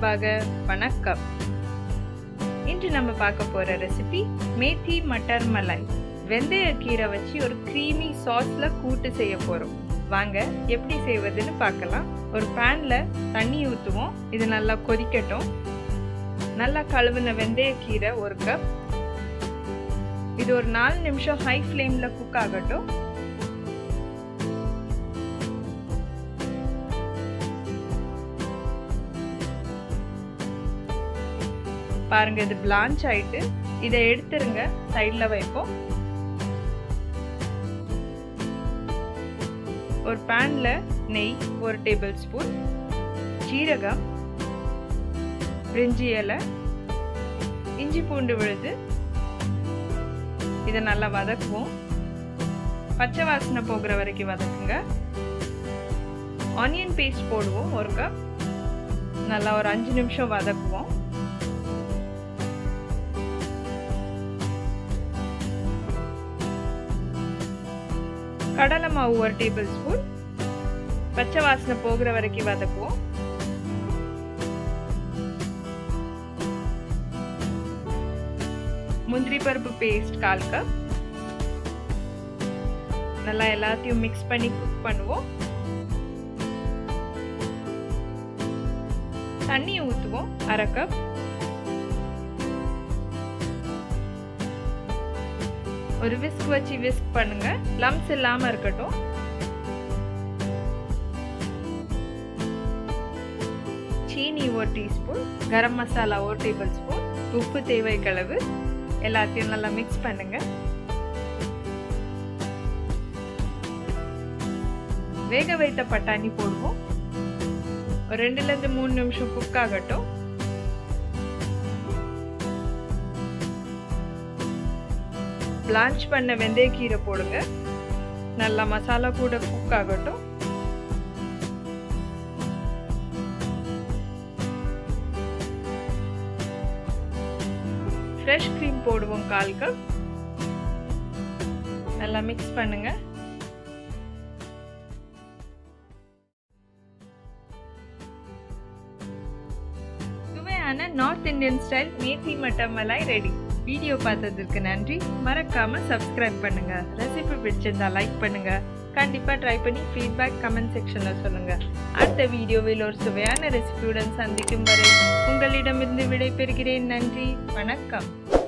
மெதுவாக வணக்கம் இன்று நம்ம பார்க்க போற ரெசிபி மேத்தி மட்டர் மலாய் வெந்தய கீரை வச்சு ஒரு க்ரீமி சாஸ்ல கூட்டு செய்ய போறோம் வாங்க எப்படி செய்வதுன்னு பார்க்கலாம் ஒரு பேன்ல தண்ணி ஊற்றுவோம் இது நல்லா கொதிக்கட்டும் நல்லா கழுவின வெந்தய கீரை ஒரு கப் இது ஒரு நாலு நிமிஷம் ஹை ஃப்ளேம்ல குக் ஆகட்டும் பாருங்க இது பிளான்ச் ஆயிட்டு இதை எடுத்துருங்க சைடில் வைப்போம் ஒரு பேன்ல நெய் ஒரு டேபிள் ஸ்பூன் ஜீரகம் பிரிஞ்சி இலை இஞ்சி பூண்டு விழுது இதை நல்லா வதக்குவோம் பச்சை வாசனை போகிற வரைக்கும் வதக்குங்க ஆனியன் பேஸ்ட் போடுவோம் ஒரு கப் நல்லா ஒரு அஞ்சு நிமிஷம் வதக்குவோம் கடலை மாவு ஒரு டேபிள் ஸ்பூன் பச்சை வாசனை போகிற வரைக்கும் வதக்குவோம் முந்திரி பருப்பு பேஸ்ட் கால் கப் நல்லா எல்லாத்தையும் மிக்ஸ் பண்ணி குக் பண்ணுவோம் தண்ணி ஊற்றுவோம் அரை கப் ஒரு விஸ்க் வச்சு விஸ்க் பண்ணுங்க லம்ஸ் இல்லாம இருக்கட்டும் சீனி ஒரு டீஸ்பூன் கரம் மசாலா ஒரு டேபிள் ஸ்பூன் உப்பு தேவை கலவு எல்லாத்தையும் நல்லா மிக்ஸ் பண்ணுங்க வேக வைத்த பட்டாணி போடுவோம் ஒரு ரெண்டுல இருந்து மூணு நிமிஷம் குக் ஆகட்டும் பிளான்ச் பண்ண வெந்தயக்கீரை போடுங்க நல்லா மசாலா கூட குக் ஆகட்டும் ஃப்ரெஷ் க்ரீம் போடுவோம் கால் கப் நல்லா மிக்ஸ் பண்ணுங்க சுவையான north Indian style methi mutton malai ready video பார்த்ததுக்கு நன்றி மறக்காம சப்ஸ்கிரைப் பண்ணுங்க ரெசிபி பிடிச்சிருந்தா லைக் பண்ணுங்க கண்டிப்பா ட்ரை பண்ணி ஃபீட்பேக் கமெண்ட் செக்ஷன்ல சொல்லுங்க அடுத்த வீடியோவில் ஒரு சுவையான ரெசிபியுடன் சந்திக்கும் வரை உங்களிடமிருந்து விடைபெறுகிறேன் நன்றி வணக்கம்